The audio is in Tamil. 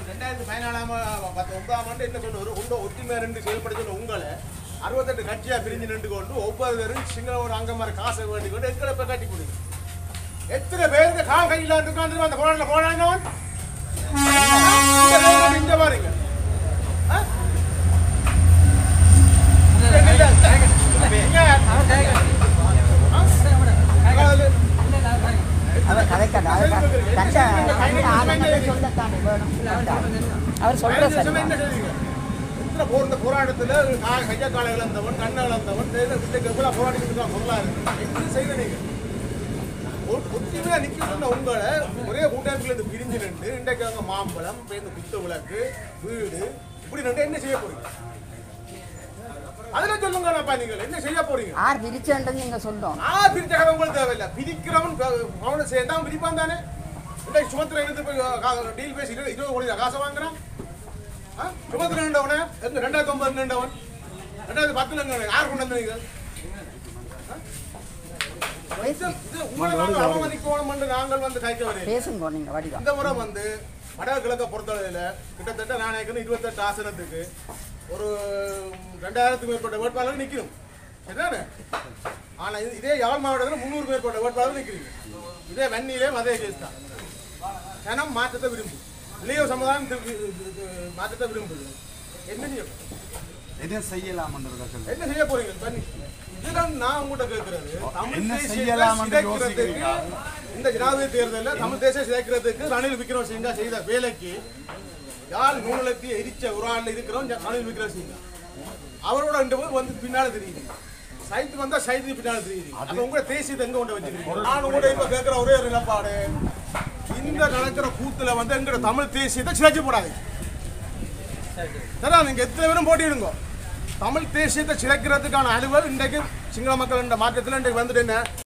ரெண்டாயிரத்தி பதினாலாம் பத்து ஒன்பதாம் ஆண்டு என்ன சொன்ன ஒரு உண்ட ஒற்றுமையா நின்று செயல்பட சொன்ன உங்களை அறுபத்தெட்டு கட்சியா பிரிஞ்சு நின்று கொண்டு ஒவ்வொருவரும் சிங்கள ஒரு அங்கமாரி காசை வேண்டி கொண்டு எங்களை போய் கட்டி கொடுங்க எத்தனை பேருக்கு கா கையில் உட்காந்து அந்த போராட்ட போராடினவன் இந்த பாருங்க ஆ? இங்க, ஆ? அதாவது, அவர் கதைக்கடா தண்டை ஆளுங்களை சொல்லத்தானே வேணும் அவர் சொல்ற பதினஞ்சு வருஷமா சரி என்ன செய்றீங்க? எத்தனை போர் இந்த போராட்டத்துல கா- கைய காலை இழந்தவன் கண்ணை இழந்தவன் தேர்தல் விட்டுக்கு எவ்வளவு போராடிட்டு இருக்கான் வரலாறு எப்படி செய்த நீங்க ஒ- ஒற்றுமையா நிக்க சொன்ன உங்களை ஒரே கூட்டத்துல இருந்து பிரிஞ்சு நின்று இன்றைக்கு அங்க மாம்பழம் இப்ப இந்த குத்து விளக்கு வீடு இப்படி நின்று என்ன செய்ய போறீங்க அதுல சொல்லுங்கப்பா நீங்கள் என்ன செய்ய போறீங்க ஆர் பிரிச்சுன்றது நீங்க சொல்லும் ஆ பிரிச்ச கதை உங்களுக்கு தேவையில்லை பிரிக்கிறவன் ப- அவனை சேர்ந்தா அவன் பிரிப்பான் தானே இல்லை சுமத்திர இருந்து போய் கா- டீல் பேசி இரு- இருபது கோடி காசை வாங்குறான் ஆ? சுமத்திர நின்றவனே எங்க ரெண்டாயிரத்தி ஒன்பது நின்றவன் ரெண்டாயிரத்தி பத்துல எங்க யார் கொண்டு வந்தீங்க இது இது உங்களை நாங்கள் அவமதிக்கணும் என்று நாங்கள் வந்து கைக்க வரையில் பேசுங்க நீங்க வடிவா இந்த முறை வந்து வடகிழக்க பொறுத்தளவில் கிட்டத்தட்ட நான் ஏற்கனவே இருபத்தெட்டு ஆசனத்துக்கு ஒரு ரெண்டாயிரத்துக்கு மேற்பட்ட வேட்பாளர்கள் நிற்கணும் சரிதானே ஆனால் இது இதே யாழ் மாவட்டத்தில் முந்நூறு மேற்பட்ட வேட்பாளர்கள் நிற்கிறீங்க இதே வன்னியிலே அதே கேஸ் தான் ஜனம் மாற்றத்தை விரும்பும் இளைய சமுதாயம் இது- இது- இது மாற்றத்தை விரும்புது என்ன செய்ய என்ன செய்யலாம்ன்றத சொல்லுங்க என்ன செய்ய போறீங்க பண்ணி இதுதான் நான் உங்கள்கிட்ட கேட்கறது தமிழ் என்ன தேசியத்தை செய்யலாம்னு சிதைக்கிறதுக்கு யோசிக்கிறீங்க? இந்த ஜனாதிபதி தேர்தலில் தமிழ் தேசியம் சிதைக்கிறதுக்கு ரணில் விக்ரமசிங்கா செய்த வேலைக்கு யாழ் நூலகத்தை எரிச்ச ஒரு ஆள் இருக்கிறோம் ரணில் விக்ரமசிங்கா அவரோட ரெண்டு பேர் வந்து பின்னால தெரியுது சைத்து வந்தா சைத்து பின்னால தெரியுது அப்ப உங்க தேசியத்தை எங்க கொண்டு வச்சிருக்கீங்க நான் உங்கள்கிட்ட இப்ப கேட்கிற ஒரே ஒரு நிலப்பாடு இந்த நடக்கிற கூத்துல வந்து எங்கட தமிழ் தேசியத்தை சிதைச்சு போடாது சரியா நீங்க எத்தனை பேரும் போட்டிடுங்க தமிழ் தேசியத்தை சிதைக்கிறதுக்கான அலுவல் இன்றைக்கு சிங்கள மக்கள் என்ற மாற்றத்தில் இன்றைக்கு வந்துட்டு என்ன